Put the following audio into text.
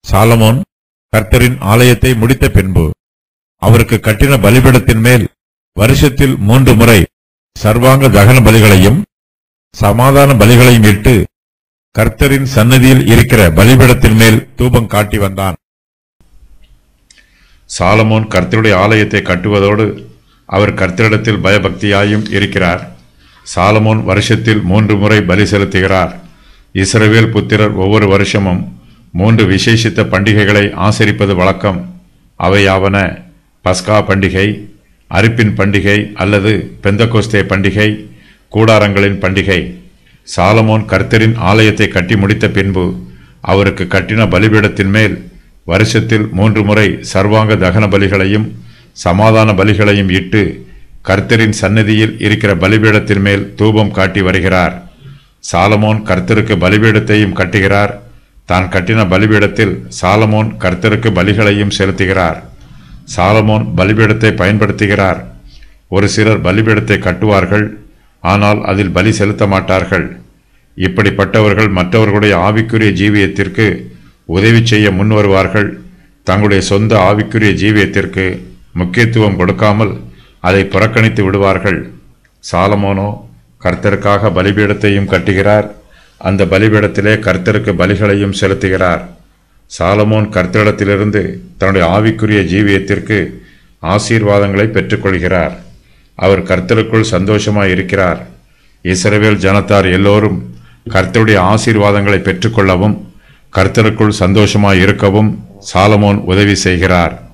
Solomon கர்த்தரின் ஆலயத்தை முடித்த பின்பு அவருக்கு கட்டின பலிபீடத்தின் மேல் வருஷத்தில் மூன்று முறை சர்வாங்க தகன பலிகளையும் சமாதான பலிகளையும் இட்டு கர்த்தரின் சன்னதியில் இருக்கிற பலிபீடத்தின் மேல் தூபம் காட்டி வந்தான் சாலமோன் கர்த்தருடைய ஆலயத்தை கட்டுவதோடு அவர் கர்த்தரிடத்தில் பயபக்தியாயும் இருக்கிறார் சாலமோன் வருஷத்தில் மூன்று முறை பலி செலுத்துகிறார் இஸ்ரவேல் புத்திரர் ஒவ்வொரு வருஷமும் மூன்று விசேஷித்த பண்டிகைகளை ஆசரிப்பது வழக்கம் அவையாவன பஸ்கா பண்டிகை அரிப்பின் பண்டிகை அல்லது பெந்தகோஸ்தே பண்டிகை கூடாரங்களின் பண்டிகை சாலமோன் கர்த்தரின் ஆலயத்தை கட்டி முடித்த பின்பு அவருக்கு கட்டின பலிபீடத்தின் மேல் வருஷத்தில் மூன்று முறை சர்வாங்க தகன பலிகளையும் சமாதான பலிகளையும் இட்டு கர்த்தரின் சந்நிதியில் இருக்கிற பலிபீடத்தின் மேல் தூபம் காட்டி வருகிறார் சாலமோன் கர்த்தருக்கு பலிபீடத்தையும் கட்டுகிறார் தான் கட்டின பலிபீடத்தில் சாலமோன் கர்த்தருக்கு பலிகளையும் செலுத்துகிறார் சாலமோன் பலிபீடத்தை பயன்படுத்துகிறார் ஒரு சிலர் பலிபீடத்தை கட்டுவார்கள் ஆனால் அதில் பலி செலுத்த மாட்டார்கள் இப்படிப்பட்டவர்கள் மற்றவர்களுடைய ஆவிக்குரிய ஜீவியத்திற்கு உதவி செய்ய முன் வருவார்கள் தங்களுடைய சொந்த ஆவிக்குரிய ஜீவியத்திற்கு முக்கியத்துவம் கொடுக்காமல் அதை புறக்கணித்து விடுவார்கள் சாலமோனோ கர்த்தருக்காக பலிபீடத்தையும் கட்டுகிறார் அந்த பலிபீடத்திலே கர்த்தருக்கு பலிகளையும் செலுத்துகிறார் சாலமோன் கர்த்தரிடத்திலிருந்து தன்னுடைய ஆவிக்குரிய ஜீவியத்திற்கு ஆசீர்வாதங்களை பெற்றுக்கொள்கிறார் அவர் கர்த்தருக்குள் சந்தோஷமாய் இருக்கிறார் இஸ்ரவேல் ஜனத்தார் எல்லோரும் கர்த்தருடைய ஆசீர்வாதங்களை பெற்றுக்கொள்ளவும் கர்த்தருக்குள் சந்தோஷமாய் இருக்கவும் சாலமோன் உதவி செய்கிறார்